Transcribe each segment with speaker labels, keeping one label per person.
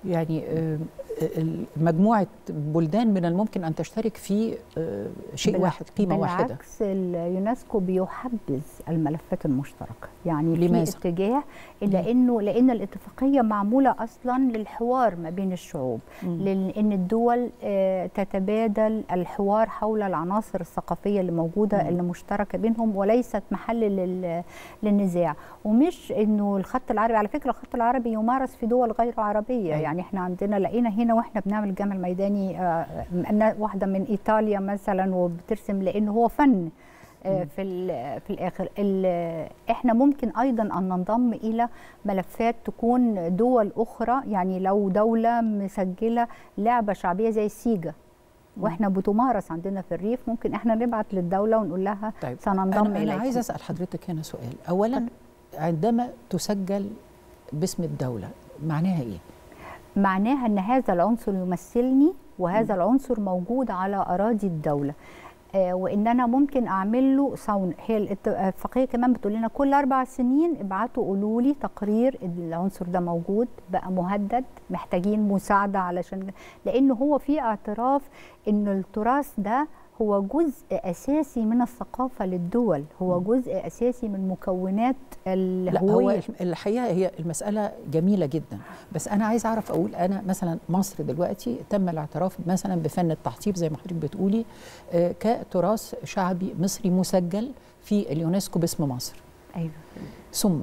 Speaker 1: يعني آه، ال- مجموعه بلدان من الممكن ان تشترك في آه، شيء
Speaker 2: بالع-
Speaker 1: واحد قيمه واحده
Speaker 2: بالعكس اليونسكو بيحبذ الملفات المشتركه يعني
Speaker 1: لماذا؟
Speaker 2: في اتجاه لانه لان الاتفاقيه معموله اصلا للحوار ما بين الشعوب
Speaker 1: مم.
Speaker 2: لان الدول آه، تتبادل الحوار حول العناصر الثقافيه اللي موجوده
Speaker 1: مم.
Speaker 2: اللي مشتركه بينهم وليست محل لل- للنزاع ومش انه الخط العربي على فكره الخط العربي يمارس في دول غير عربيه
Speaker 1: أيوة.
Speaker 2: يعني احنا عندنا لقينا هنا واحنا بنعمل الجامع الميداني آه، أن واحده من ايطاليا مثلا وبترسم لانه هو فن آه، في ال- في الاخر ال- احنا ممكن ايضا ان ننضم الى ملفات تكون دول اخرى يعني لو دوله مسجله لعبه شعبيه زي السيجا واحنا بتمارس عندنا في الريف ممكن احنا نبعت للدوله ونقول لها
Speaker 1: طيب
Speaker 2: سننضم
Speaker 1: انا, أنا
Speaker 2: اليكم
Speaker 1: عايزه اسال حضرتك هنا سؤال اولا عندما تسجل باسم الدوله معناها ايه
Speaker 2: معناها ان هذا العنصر يمثلني وهذا العنصر موجود على اراضي الدوله آه، وان انا ممكن اعمل له صون هي الاتفاقيه كمان بتقول لنا كل اربع سنين ابعتوا قولوا لي تقرير إن العنصر ده موجود بقى مهدد محتاجين مساعده علشان لانه هو في اعتراف ان التراث ده هو جزء اساسي من الثقافه للدول هو جزء اساسي من مكونات
Speaker 1: لا هو
Speaker 2: الهويه
Speaker 1: الحقيقه هي المساله جميله جدا بس انا عايز اعرف اقول انا مثلا مصر دلوقتي تم الاعتراف مثلا بفن التحطيب زي ما حضرتك بتقولي آه، كتراث شعبي مصري مسجل في اليونسكو باسم مصر
Speaker 2: ايوه
Speaker 1: ثم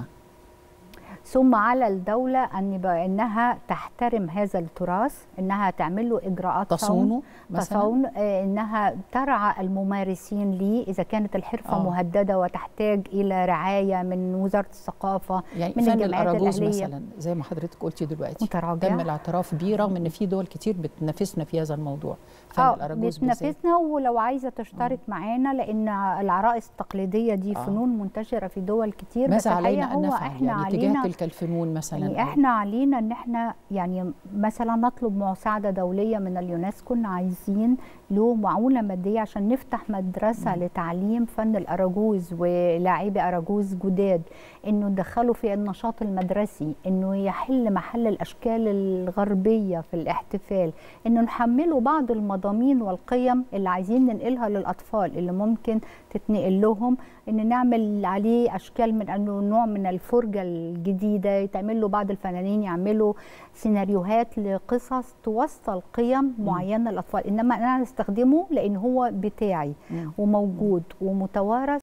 Speaker 2: ثم على الدولة أن يبقى إنها تحترم هذا التراث إنها تعمل له إجراءات صون
Speaker 1: تصونه مثلا
Speaker 2: تصون آه، إنها ترعى الممارسين ليه إذا كانت الحرفة
Speaker 1: آه.
Speaker 2: مهددة وتحتاج إلى رعاية من وزارة الثقافة
Speaker 1: يعني
Speaker 2: من
Speaker 1: فن
Speaker 2: الجمعيات
Speaker 1: الاراجوز
Speaker 2: الأهلية.
Speaker 1: مثلا زي ما حضرتك قلتي دلوقتي
Speaker 2: متراجع.
Speaker 1: تم الاعتراف بيه رغم ان في دول كتير بتنافسنا في هذا الموضوع فن
Speaker 2: اه
Speaker 1: الاراجوز بالذات.
Speaker 2: بتنافسنا ولو عايزه تشترك معانا لان العرائس التقليديه دي
Speaker 1: آه.
Speaker 2: فنون منتشره في دول كتير بس
Speaker 1: ماذا
Speaker 2: الحقيقه
Speaker 1: علينا ان
Speaker 2: هو
Speaker 1: نفعل
Speaker 2: احنا
Speaker 1: يعني
Speaker 2: علينا
Speaker 1: تجاه تلك الفنون مثلا
Speaker 2: يعني
Speaker 1: أو-
Speaker 2: احنا علينا ان احنا يعني مثلا نطلب مساعده دوليه من اليونسكو ان عايزين له معونه ماديه عشان نفتح مدرسه لتعليم فن الاراجوز ولاعبي اراجوز جداد انه ندخله في النشاط المدرسي انه يحل محل الاشكال الغربيه في الاحتفال انه نحمله بعض المضامين والقيم اللي عايزين ننقلها للاطفال اللي ممكن تتنقل لهم ان نعمل عليه اشكال من انه نوع من الفرجه الجديده يتعمل له بعض الفنانين يعملوا سيناريوهات لقصص توصل قيم معينه للاطفال انما انا استخدمه لان هو بتاعي
Speaker 1: مم.
Speaker 2: وموجود ومتوارث